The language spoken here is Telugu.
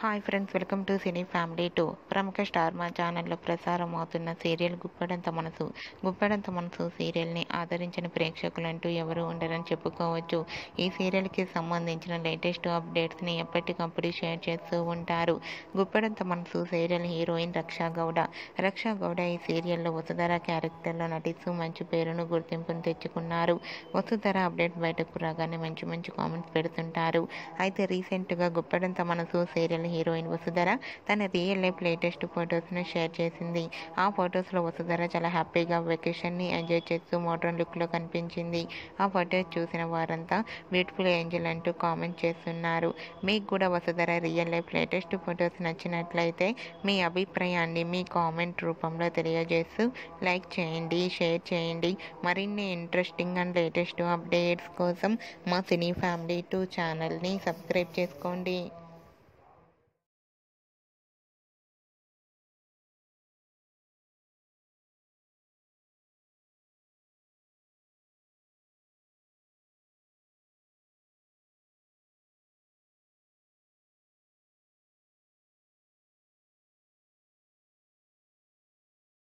hi friends welcome to cine family two ప్రముఖ స్టార్ మా ఛానల్లో ప్రసారం అవుతున్న సీరియల్ గుప్పెడంత మనసు గుప్పెడంత మనసు సీరియల్ని ఆదరించిన ప్రేక్షకులంటూ ఎవరు ఉండరని చెప్పుకోవచ్చు ఈ సీరియల్కి సంబంధించిన లేటెస్ట్ అప్డేట్స్ని ఎప్పటికప్పుడు షేర్ చేస్తూ ఉంటారు గుప్పెడంత మనసు సీరియల్ హీరోయిన్ రక్షా గౌడ రక్షా గౌడ ఈ సీరియల్లో వసుధర క్యారెక్టర్లో నటిస్తూ మంచి పేరును గుర్తింపును తెచ్చుకున్నారు వసుధర అప్డేట్ బయటకు రాగానే మంచి మంచి కామెంట్స్ పెడుతుంటారు అయితే రీసెంట్గా గుప్పెడంత మనసు సీరియల్ హీరోయిన్ వసుధర తన రియల్ లైఫ్ లేటెస్ట్ ఫొటోస్ను షేర్ చేసింది ఆ ఫొటోస్లో వసుధర చాలా హ్యాపీగా వెకేషన్ని ఎంజాయ్ చేస్తూ మోడర్న్ లుక్లో కనిపించింది ఆ ఫొటోస్ చూసిన వారంతా బ్యూటిఫుల్ ఏంజల్ అంటూ కామెంట్ చేస్తున్నారు మీకు కూడా Vasudhara real life latest photos నచ్చినట్లయితే మీ అభిప్రాయాన్ని మీ కామెంట్ రూపంలో తెలియజేస్తూ లైక్ చేయండి షేర్ చేయండి మరిన్ని ఇంట్రెస్టింగ్ అండ్ లేటెస్ట్ అప్డేట్స్ కోసం మా సినీ ఫ్యామిలీ టూ ఛానల్ని సబ్స్క్రైబ్ చేసుకోండి